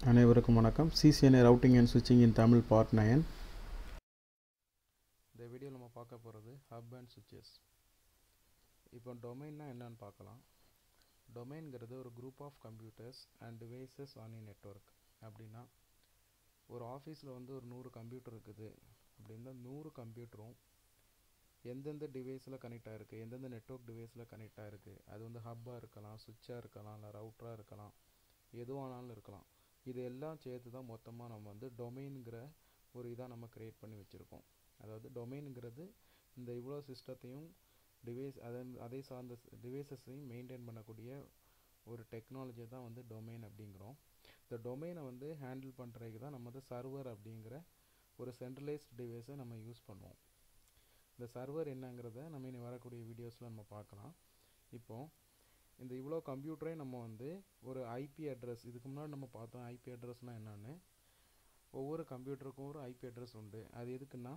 அனைவருக்கும் வணக்கம் CCNA routing and ஸ்விட்சிங் இன் தமிழ் பார்ட் நயன் இந்த வீடியோவில் நம்ம பார்க்க போகிறது ஹப் அண்ட் சுவிச்சஸ் இப்போ டொமைன்னா என்னன்னு பார்க்கலாம் டொமைன்கிறது ஒரு group of computers and devices on a network அப்படின்னா ஒரு ஆஃபீஸில் வந்து ஒரு நூறு கம்ப்யூட்டர் இருக்குது அப்படின்னா நூறு கம்ப்யூட்டரும் எந்தெந்த டிவைஸில் கனெக்ட் ஆகிருக்கு எந்தெந்த நெட்ஒர்க் டிவைஸில் கனெக்ட் ஆகிருக்கு அது வந்து ஹப்பாக இருக்கலாம் சுவிட்சாக இருக்கலாம் இல்லை ரவுட்டராக இருக்கலாம் எதுவானாலும் இருக்கலாம் இது எல்லாம் சேர்த்து தான் மொத்தமாக நம்ம வந்து டொமைனுங்கிற ஒரு இதாக நம்ம க்ரியேட் பண்ணி வச்சுருக்கோம் அதாவது டொமைனுங்கிறது இந்த இவ்வளோ சிஸ்டத்தையும் டிவைஸ் அதை அதை சார்ந்த டிவைசஸையும் மெயின்டைன் பண்ணக்கூடிய ஒரு டெக்னாலஜி தான் வந்து டொமைன் அப்படிங்கிறோம் இந்த டொமைனை வந்து ஹேண்டில் பண்ணுறதுக்கு தான் நம்ம வந்து சர்வர் அப்படிங்கிற ஒரு சென்ட்ரலைஸ்ட் டிவைஸை நம்ம யூஸ் பண்ணுவோம் இந்த சர்வர் என்னங்கிறத நம்ம இனி வரக்கூடிய வீடியோஸில் நம்ம பார்க்கலாம் இப்போது இந்த இவ்வளோ கம்ப்யூட்டரே நம்ம வந்து ஒரு ஐபி அட்ரஸ் இதுக்கு முன்னாடி நம்ம பார்த்தோம் ஐபி அட்ரஸ்னால் என்னென்னு ஒவ்வொரு கம்ப்யூட்டருக்கும் ஒரு ஐபி அட்ரஸ் உண்டு அது எதுக்குன்னா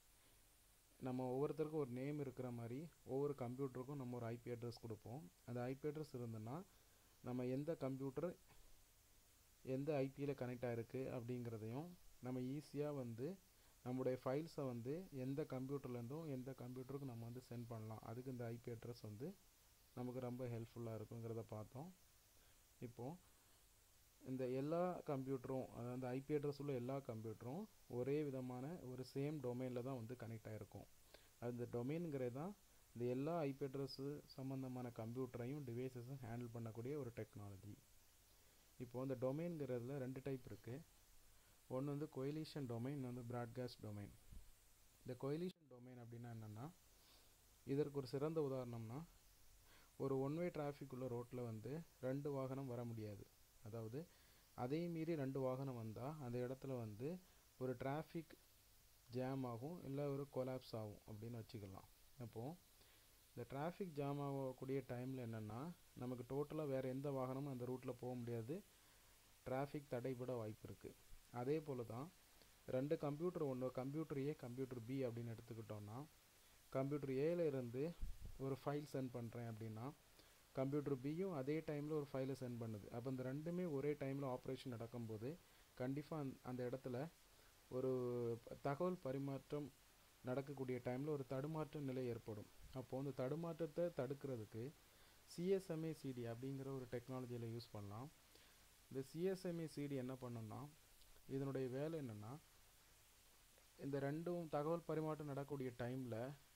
நம்ம ஒவ்வொருத்தருக்கும் ஒரு நேம் இருக்கிற மாதிரி ஒவ்வொரு கம்ப்யூட்டருக்கும் நம்ம ஒரு ஐபி அட்ரஸ் கொடுப்போம் அந்த ஐபி அட்ரஸ் இருந்ததுன்னா நம்ம எந்த கம்ப்யூட்டர் எந்த ஐபியில் கனெக்ட் ஆகிருக்கு அப்படிங்கிறதையும் நம்ம ஈஸியாக வந்து நம்முடைய ஃபைல்ஸை வந்து எந்த கம்ப்யூட்டர்லேருந்தும் எந்த கம்ப்யூட்டருக்கும் நம்ம வந்து சென்ட் பண்ணலாம் அதுக்கு இந்த ஐபி அட்ரஸ் வந்து நமக்கு ரொம்ப ஹெல்ப்ஃபுல்லாக இருக்குங்கிறத பார்த்தோம் இப்போது இந்த எல்லா கம்ப்யூட்டரும் அதாவது ஐபி அட்ரஸ் உள்ள எல்லா கம்ப்யூட்டரும் ஒரே விதமான ஒரு சேம் டொமைனில் தான் வந்து கனெக்ட் ஆகிருக்கும் அந்த டொமைனுங்கிறது தான் இந்த எல்லா ஐபி அட்ரஸு சம்மந்தமான கம்ப்யூட்டரையும் டிவைசஸும் ஹேண்டில் பண்ணக்கூடிய ஒரு டெக்னாலஜி இப்போது இந்த டொமைன்கிறதுல ரெண்டு டைப் இருக்குது ஒன்று வந்து கொயிலிஷன் டொமைன் இன்னொன்று வந்து ப்ராட்காஸ்ட் டொமைன் இந்த கொயிலிஷன் டொமைன் அப்படின்னா என்னென்னா இதற்கு ஒரு சிறந்த உதாரணம்னா ஒரு ஒன் வே டிராஃபிக் உள்ள ரோட்டில் வந்து ரெண்டு வாகனம் வர முடியாது அதாவது அதையும் மீறி ரெண்டு வாகனம் வந்தால் அந்த இடத்துல வந்து ஒரு டிராஃபிக் ஜாம் ஆகும் இல்லை ஒரு கொலாப்ஸ் ஆகும் அப்படின்னு வச்சுக்கலாம் அப்போது இந்த டிராஃபிக் ஜாம் ஆகக்கூடிய டைமில் என்னென்னா நமக்கு டோட்டலாக வேறு எந்த வாகனமும் அந்த ரூட்டில் போக முடியாது டிராஃபிக் தடைபட வாய்ப்பு இருக்குது அதே போல் தான் ரெண்டு கம்ப்யூட்டர் ஒன்று கம்ப்யூட்டர் ஏ கம்ப்யூட்டர் பி அப்படின்னு எடுத்துக்கிட்டோன்னா கம்ப்யூட்டர் ஏல இருந்து ஒரு ஃபைல் சென்ட் பண்ணுறேன் அப்படின்னா கம்ப்யூட்டர் பியும் அதே டைமில் ஒரு ஃபைலை சென்ட் பண்ணுது அப்போ இந்த ரெண்டுமே ஒரே டைமில் ஆப்ரேஷன் நடக்கும்போது கண்டிப்பாக அந் அந்த இடத்துல ஒரு தகவல் பரிமாற்றம் நடக்கக்கூடிய டைமில் ஒரு தடுமாற்ற நிலை ஏற்படும் அப்போது அந்த தடுமாற்றத்தை தடுக்கிறதுக்கு சிஎஸ்எம்ஏ சிடி அப்படிங்கிற ஒரு டெக்னாலஜியில் யூஸ் பண்ணலாம் இந்த சிஎஸ்எம்ஏ சிடி என்ன பண்ணுன்னா இதனுடைய வேலை என்னென்னா இந்த ரெண்டும் தகவல் பரிமாற்றம் நடக்கக்கூடிய டைமில்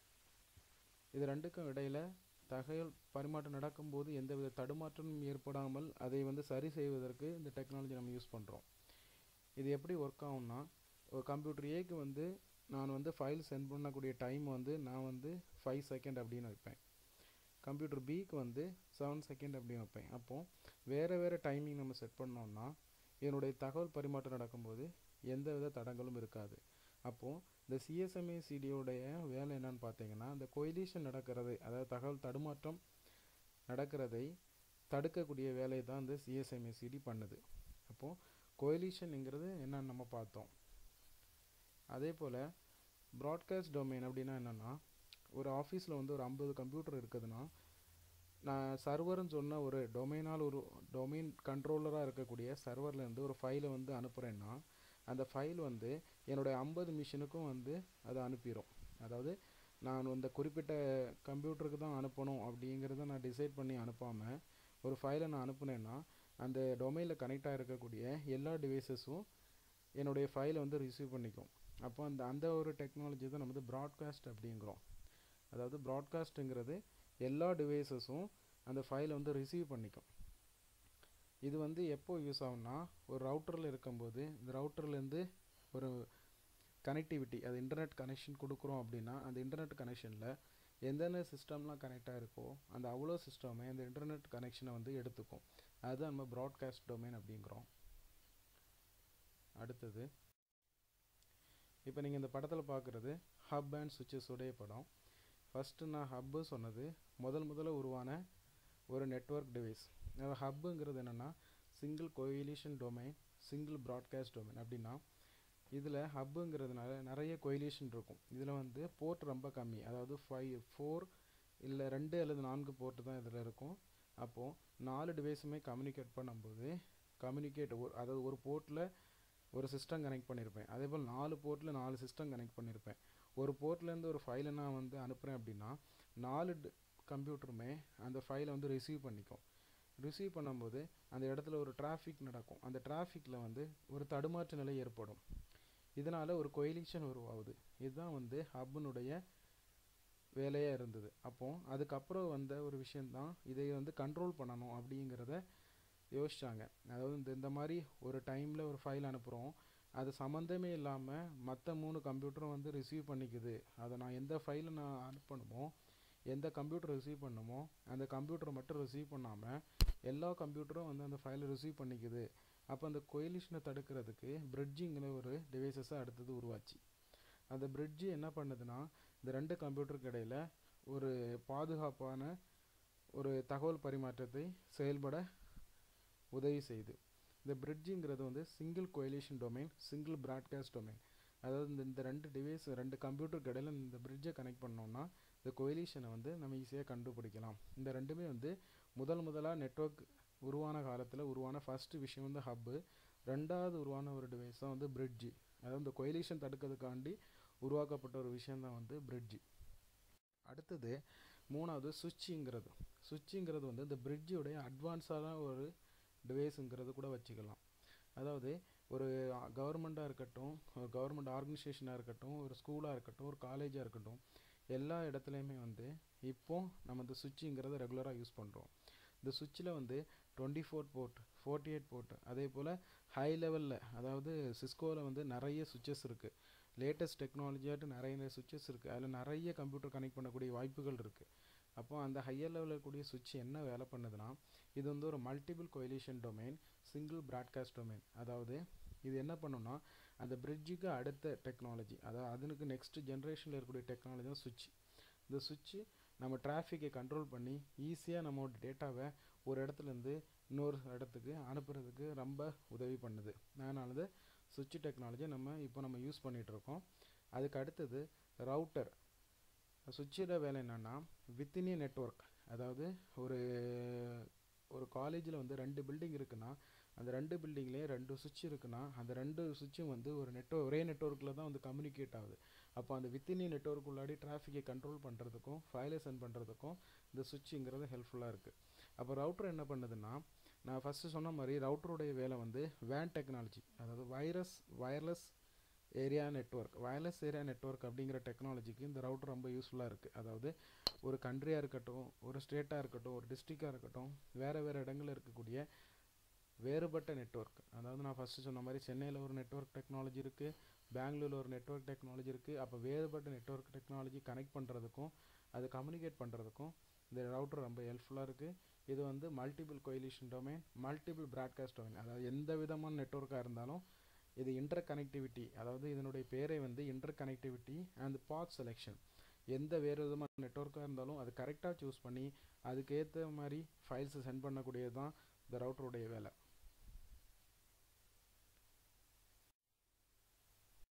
இது ரெண்டுக்கும் இடையில் தகவல் பரிமாற்றம் நடக்கும்போது எந்தவித தடுமாற்றமும் ஏற்படாமல் அதை வந்து சரி செய்வதற்கு இந்த டெக்னாலஜி நம்ம யூஸ் பண்ணுறோம் இது எப்படி ஒர்க் ஆகும்னா ஒரு கம்ப்யூட்டர் ஏக்கு வந்து நான் வந்து ஃபைல் சென்ட் பண்ணக்கூடிய டைம் வந்து நான் வந்து ஃபைவ் செகண்ட் அப்படின்னு வைப்பேன் கம்ப்யூட்டர் பிக்கு வந்து செவன் செகண்ட் அப்படின்னு வைப்பேன் அப்போது வேறு வேறு டைமிங் நம்ம செட் பண்ணோம்னா இதனுடைய தகவல் பரிமாற்றம் நடக்கும்போது எந்த வித தடங்களும் இருக்காது அப்போது இந்த சிஎஸ்எம்ஏ சிடியோடைய வேலை என்னன்னு பார்த்தீங்கன்னா இந்த கொயிலிஷன் நடக்கிறது அதாவது தகவல் தடுமாற்றம் நடக்கிறதை தடுக்கக்கூடிய வேலை தான் இந்த சிஎஸ்எம்ஏ சிடி பண்ணுது அப்போது கொயிலிஷனுங்கிறது என்னன்னு நம்ம பார்த்தோம் அதே போல் ப்ராட்காஸ்ட் டொமைன் அப்படின்னா என்னென்னா ஒரு ஆஃபீஸில் வந்து ஒரு ஐம்பது கம்ப்யூட்டர் இருக்குதுன்னா நான் சர்வர்னு சொன்ன ஒரு டொமைனால் ஒரு டொமைன் கண்ட்ரோலராக இருக்கக்கூடிய சர்வர்லேருந்து ஒரு ஃபைலை வந்து அனுப்புகிறேன்னா அந்த ஃபைல் வந்து என்னுடைய ஐம்பது மிஷினுக்கும் வந்து அதை அனுப்பிடும் அதாவது நான் அந்த குறிப்பிட்ட கம்ப்யூட்டருக்கு தான் அனுப்பணும் அப்படிங்கிறத நான் டிசைட் பண்ணி அனுப்பாமல் ஒரு ஃபைலை நான் அனுப்புனேன்னா அந்த டொமைனில் கனெக்ட் ஆகிருக்கக்கூடிய எல்லா டிவைசஸும் என்னுடைய ஃபைலை வந்து ரிசீவ் பண்ணிக்கும் அப்போ அந்த அந்த ஒரு டெக்னாலஜி தான் நம்ம வந்து ப்ராட்காஸ்ட் அப்படிங்கிறோம் அதாவது ப்ராட்காஸ்ட்டுங்கிறது எல்லா டிவைசஸும் அந்த ஃபைலை வந்து ரிசீவ் பண்ணிக்கும் இது வந்து எப்போ யூஸ் ஆகும்னா ஒரு ரவுட்டரில் இருக்கும்போது இந்த ரவுட்டர்லேருந்து ஒரு கனெக்டிவிட்டி அது இன்டர்நெட் கனெக்ஷன் கொடுக்குறோம் அப்படின்னா அந்த இன்டர்நெட் கனெக்ஷனில் எந்தெந்த சிஸ்டம்லாம் கனெக்ட் ஆகிருக்கோ அந்த அவ்வளோ சிஸ்டமே அந்த இன்டர்நெட் கனெக்ஷனை வந்து எடுத்துக்கும் அதுதான் நம்ம ப்ராட்காஸ்ட் டொமைன் அப்படிங்கிறோம் அடுத்தது இப்போ நீங்கள் இந்த படத்தில் பார்க்குறது ஹப் அண்ட் சுவிச்சஸ் உடைய படம் ஃபஸ்ட்டு நான் ஹப்பு சொன்னது முதல் முதல்ல உருவான ஒரு நெட்ஒர்க் டிவைஸ் ஹப்புங்கிறது என்னென்னா single collision domain single broadcast domain அப்படின்னா இதில் ஹப்புங்கிறதுனால நிறைய கொயிலிஷன் இருக்கும் இதில் வந்து போர்ட் ரொம்ப கம்மி அதாவது ஃபைவ் ஃபோர் இல்லை ரெண்டு அல்லது நான்கு போர்ட்டு தான் இதில் இருக்கும் அப்போது நாலு டிவைஸுமே கம்யூனிகேட் பண்ணும்போது கம்யூனிகேட் ஒரு அதாவது ஒரு போர்ட்டில் ஒரு சிஸ்டம் கனெக்ட் பண்ணியிருப்பேன் அதே போல் நாலு போர்ட்டில் நாலு சிஸ்டம் கனெக்ட் பண்ணியிருப்பேன் ஒரு போர்ட்லேருந்து ஒரு ஃபைலை நான் வந்து அனுப்புகிறேன் அப்படின்னா நாலு கம்ப்யூட்டருமே அந்த ஃபைலை வந்து ரிசீவ் பண்ணிக்கும் ரிசீவ் பண்ணும்போது அந்த இடத்துல ஒரு டிராஃபிக் நடக்கும் அந்த டிராஃபிக்கில் வந்து ஒரு தடுமாற்ற நிலை ஏற்படும் இதனால் ஒரு கொயிலிஷன் உருவாகுது இதுதான் வந்து ஹப்புனுடைய வேலையாக இருந்தது அப்போது அதுக்கப்புறம் வந்த ஒரு விஷயந்தான் இதை வந்து கண்ட்ரோல் பண்ணணும் அப்படிங்கிறத யோசிச்சாங்க அதாவது இந்த இந்த மாதிரி ஒரு டைமில் ஒரு ஃபைல் அனுப்புகிறோம் அது சம்மந்தமே இல்லாமல் மற்ற மூணு கம்ப்யூட்டரும் வந்து ரிசீவ் பண்ணிக்குது அதை நான் எந்த ஃபைலை நான் அனுப்பணுமோ எந்த கம்ப்யூட்டர் ரிசீவ் பண்ணுமோ அந்த கம்ப்யூட்டர் மட்டும் ரிசீவ் பண்ணாமல் எல்லா கம்ப்யூட்டரும் வந்து அந்த ஃபைலை ரிசீவ் பண்ணிக்குது அப்போ அந்த கொயிலிஷனை தடுக்கிறதுக்கு பிரிட்ஜிங்கிற ஒரு டிவைசஸை அடுத்தது உருவாச்சு அந்த பிரிட்ஜு என்ன பண்ணுதுன்னா இந்த ரெண்டு கம்ப்யூட்டருக்கு இடையில் ஒரு பாதுகாப்பான ஒரு தகவல் பரிமாற்றத்தை செயல்பட உதவி செய்யுது இந்த பிரிட்ஜுங்கிறது வந்து single collision domain single broadcast domain அதாவது இந்த இந்த ரெண்டு டிவைஸ் ரெண்டு கம்ப்யூட்டருக்கு இடையில இந்த பிரிட்ஜை கனெக்ட் பண்ணோம்னா இந்த கொயிலேஷனை வந்து நம்ம ஈஸியாக கண்டுபிடிக்கலாம் இந்த ரெண்டுமே வந்து முதல் முதலாக நெட்ஒர்க் உருவான காலத்தில் உருவான ஃபஸ்ட்டு விஷயம் வந்து ஹப்பு ரெண்டாவது உருவான ஒரு டிவைஸ் தான் வந்து பிரிட்ஜு அதாவது இந்த கொயிலேஷன் தடுக்கிறதுக்காண்டி உருவாக்கப்பட்ட ஒரு விஷயம் தான் வந்து பிரிட்ஜு அடுத்தது மூணாவது சுவிட்சுங்கிறது சுவிட்சுங்கிறது வந்து இந்த பிரிட்ஜுடைய அட்வான்ஸான ஒரு டிவைஸுங்கிறது கூட வச்சுக்கலாம் அதாவது ஒரு கவர்மெண்ட்டாக இருக்கட்டும் ஒரு கவர்மெண்ட் ஆர்கனைசேஷனாக இருக்கட்டும் ஒரு ஸ்கூலாக இருக்கட்டும் ஒரு காலேஜாக இருக்கட்டும் எல்லா இடத்துலையுமே வந்து இப்போது நம்ம இந்த சுவிட்சுங்கிறத ரெகுலராக யூஸ் பண்ணுறோம் இந்த சுவிட்சில் வந்து twenty four port forty eight port அதே போல் ஹை லெவலில் அதாவது சிஸ்கோவில் வந்து நிறைய சுவிட்சஸ் இருக்குது லேட்டஸ்ட் டெக்னாலஜியாட்டு நிறைய சுவிட்சஸ் இருக்குது அதில் நிறைய கம்ப்யூட்டர் கனெக்ட் பண்ணக்கூடிய வாய்ப்புகள் இருக்குது அப்போ அந்த ஹையர் லெவலில் இருக்கக்கூடிய சுவிட்ச் என்ன வேலை பண்ணுதுன்னா இது வந்து ஒரு multiple collision domain single broadcast domain அதாவது இது என்ன பண்ணுன்னா அந்த பிரிட்ஜுக்கு அடுத்த டெக்னாலஜி அதாவது அதுக்கு நெக்ஸ்ட் ஜென்ரேஷனில் இருக்கக்கூடிய டெக்னாலஜி தான் சுவிட்ச் இந்த சுவிட்சு நம்ம டிராஃபிக்கை கண்ட்ரோல் பண்ணி ஈஸியாக நம்மளோட டேட்டாவை ஒரு இடத்துலேருந்து இன்னொரு இடத்துக்கு அனுப்புறதுக்கு ரொம்ப உதவி பண்ணுது அதனால தான் சுவிட்ச் டெக்னாலஜி நம்ம இப்போ நம்ம யூஸ் பண்ணிகிட்ருக்கோம் அதுக்கு அடுத்தது ரவுட்டர் சுவிட்சோட வேலை என்னென்னா வித்தின் ஏ நெட்ஒர்க் அதாவது ஒரு ஒரு காலேஜில் வந்து ரெண்டு பில்டிங் இருக்குன்னா அந்த ரெண்டு பில்டிங்லேயும் ரெண்டு சுவிட்ச் இருக்குன்னா அந்த ரெண்டு சுவிட்சும் வந்து ஒரு நெட்ஒர்க் ஒரே நெட்ஒர்க்கில் தான் வந்து கம்யூனிகேட் ஆகுது அப்போ அந்த வித்தின் ஏ நெட்ஒர்க் உள்ளாடி டிராஃபிக்கை கண்ட்ரோல் பண்ணுறதுக்கும் ஃபைலை சென்ட் பண்ணுறதுக்கும் இந்த சுவிட்சுங்கிறது ஹெல்ப்ஃபுல்லாக இருக்குது அப்போ ரவுட்டர் என்ன பண்ணுதுன்னா நான் ஃபஸ்ட்டு சொன்ன மாதிரி ரவுட்டருடைய வேலை வந்து வேன் டெக்னாலஜி அதாவது virus wireless area network wireless area network அப்படிங்கிற டெக்னாலஜிக்கு இந்த ரவுட்டர் ரொம்ப யூஸ்ஃபுல்லாக இருக்குது அதாவது ஒரு கண்ட்ரியாக இருக்கட்டும் ஒரு ஸ்டேட்டாக இருக்கட்டும் ஒரு டிஸ்ட்ரிக்டாக இருக்கட்டும் வேறு வேறு இடங்களில் இருக்கக்கூடிய வேறுபட்ட நெட்ஒர்க் அதாவது நான் ஃபஸ்ட்டு சொன்ன மாதிரி சென்னையில் ஒரு நெட்ஒர்க் டெக்னாலஜி இருக்குது பெங்களூரில் ஒரு நெட்ஒர்க் டெக்னாலஜி இருக்குது அப்போ வேறுபட்ட நெட்ஒர்க் டெக்னாலஜி கனெக்ட் பண்ணுறதுக்கும் அது கம்யூனிகேட் பண்ணுறதுக்கும் இந்த ரவுட்டர் ரொம்ப ஹெல்ப்ஃபுல்லாக இருக்குது இது வந்து multiple collision domain multiple broadcast domain அதாவது எந்த விதமான நெட்ஒர்க்காக இருந்தாலும் இது இன்டர் கனெக்டிவிட்டி அதாவது இதனுடைய பேரே வந்து inter connectivity and path selection எந்த வேறு விதமான நெட்ஒர்க்காக இருந்தாலும் அது கரெக்டாக சூஸ் பண்ணி அதுக்கேற்ற மாதிரி ஃபைல்ஸை சென்ட் பண்ணக்கூடியது தான் இந்த ரவுட்டருடைய வேலை